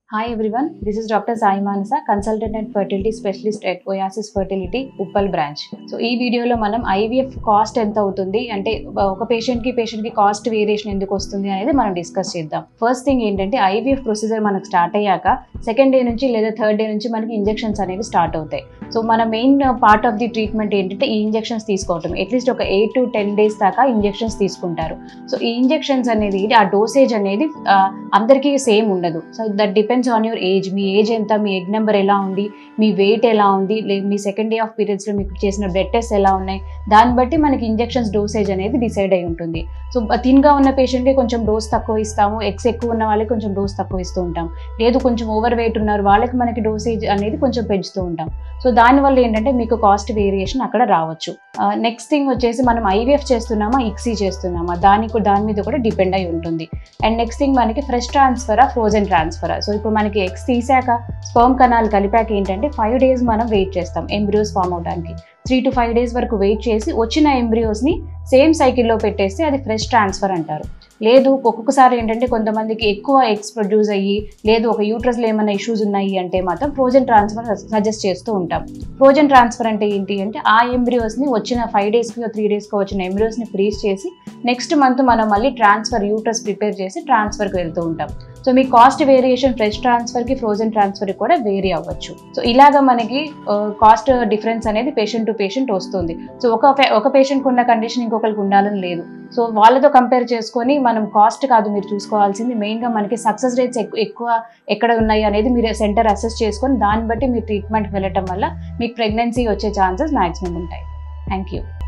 Hi everyone, this is Dr. Sai Manasa, consultant and fertility specialist at Oasis Fertility, Uppal branch so ఈ వీడియోలో మనం IVF cost ఎంత అవుతుంది అంటే ఒక పేషెంట్ కి పేషెంట్ కి కాస్ట్ వేరియేషన్ ఎందుకు వస్తుంది అనేది మనం డిస్కస్ చేద్దాం ఫస్ట్ థింగ్ ఏంటంటే ఐవీఎఫ్ ప్రొసీజర్ మనకు స్టార్ట్ అయ్యాక సెకండ్ డే నుంచి లేదా థర్డ్ డే నుంచి మనకి ఇంజెక్షన్స్ అనేవి స్టార్ట్ అవుతాయి సో మన main part of the treatment ఏంటంటే ఈ ఇంజెక్షన్స్ తీసుకోవటం అట్లీస్ట్ ఒక ఎయిట్ టు టెన్ డేస్ దాకా ఇంజెక్షన్స్ తీసుకుంటారు సో ఈ ఇంజెక్షన్స్ అనేది ఆ డోసేజ్ అనేది ఆ, అందరికీ సేమ్ ఉండదు so that depends on your age మీ ఏజ్ ఎంత మీ ఎగ్ నెంబర్ ఎలా ఉంది మీ వెయిట్ ఎలా ఉంది లే- మీ సెకండ్ డే ఆఫ్ పీరియడ్స్లో మీకు చేసిన బ్లడ్ టెస్ట్ ఎలా ఉన్నాయి దాన్ని బట్టి మనకి ఇంజెక్షన్స్ డోసేజ్ అనేది డిసైడ్ అయి ఉంటుంది సో థిన్గా ఉన్న పేషెంట్కి కొంచెం డోస్ తక్కువ ఇస్తాము ఎక్స్ ఎక్కువ ఉన్న వాళ్ళకి కొంచెం డోస్ తక్కువ ఇస్తూ ఉంటాం లేదు కొంచెం ఓవర్ వెయిట్ ఉన్నారు వాళ్ళకి మనకి డోసేజ్ అనేది కొంచెం పెంచుతూ ఉంటాం సో దానివల్ల ఏంటంటే మీకు కాస్ట్ వేరియేషన్ అక్కడ రావచ్చు నెక్స్ట్ థింగ్ వచ్చేసి మనం ఐవీఎఫ్ చేస్తున్నామా ఇక్సీ చేస్తున్నామా దానికి దాని మీద కూడా డిపెండ్ అయి ఉంటుంది అండ్ నెక్స్ట్ థింగ్ మనకి ఫ్రెష్ ట్రాన్స్ఫరా ఫ్రోజన్ ట్రాన్స్ఫరా సో ఇప్పుడు మనకి ఎగ్స్ తీసాక స్పర్మ్ కణాలు కలిపాక ఏంటంటే ఫైవ్ డేస్ మనం వెయిట్ చేస్తాం ఎంబ్రియోస్ ఫామ్ అవడానికి త్రీ టు ఫైవ్ డేస్ వరకు వెయిట్ చేసి వచ్చిన ఎంబ్రియోస్ని సేమ్ సైకిల్లో పెట్టేస్తే అది ఫ్రెష్ ట్రాన్స్ఫర్ అంటారు లేదు ఒక్కొక్కసారి ఏంటంటే కొంతమందికి ఎక్కువ ఎగ్స్ ప్రొడ్యూస్ అయ్యి లేదు ఒక యూట్రస్లో ఏమైనా ఇష్యూస్ ఉన్నాయి అంటే మాత్రం ఫ్రోజన్ ట్రాన్స్ఫర్ సజెస్ట్ చేస్తూ ఉంటాం ఫ్రోజన్ ట్రాన్స్ఫర్ అంటే ఏంటి అంటే ఆ ఎంబ్రియోస్ని వచ్చిన ఫైవ్ డేస్కి త్రీ డేస్కి వచ్చిన ఎంబ్రియోస్ని ఫ్రీజ్ చేసి నెక్స్ట్ మంత్ మనం మళ్ళీ ట్రాన్స్ఫర్ యూట్రస్ ప్రిపేర్ చేసి ట్రాన్స్ఫర్కి వెళ్తూ ఉంటాం సో మీ కాస్ట్ వేరియేషన్ ఫ్రెష్ ట్రాన్స్ఫర్కి ఫ్రోజన్ ట్రాన్స్ఫర్కి కూడా వేరీ అవ్వచ్చు సో ఇలాగ మనకి కాస్ట్ డిఫరెన్స్ అనేది పేషెంట్ టు పేషెంట్ వస్తుంది సో ఒక పే- ఒక పేషెంట్కి ఉన్న కండిషన్ ఇంకొకరికి ఉండాలని లేదు సో వాళ్ళతో కంపేర్ చేసుకొని మనం కాస్ట్ కాదు మీరు చూసుకోవాల్సింది మెయిన్గా మనకి సక్సెస్ రేట్స్ ఎక్కువ ఎక్కడ ఉన్నాయి అనేది మీరు సెంటర్ అసెస్ చేసుకొని దాన్ని బట్టి మీరు ట్రీట్మెంట్కి వెళ్ళటం వల్ల మీకు ప్రెగ్నెన్సీ వచ్చే ఛాన్సెస్ మ్యాక్సిమం ఉంటాయి థ్యాంక్ యూ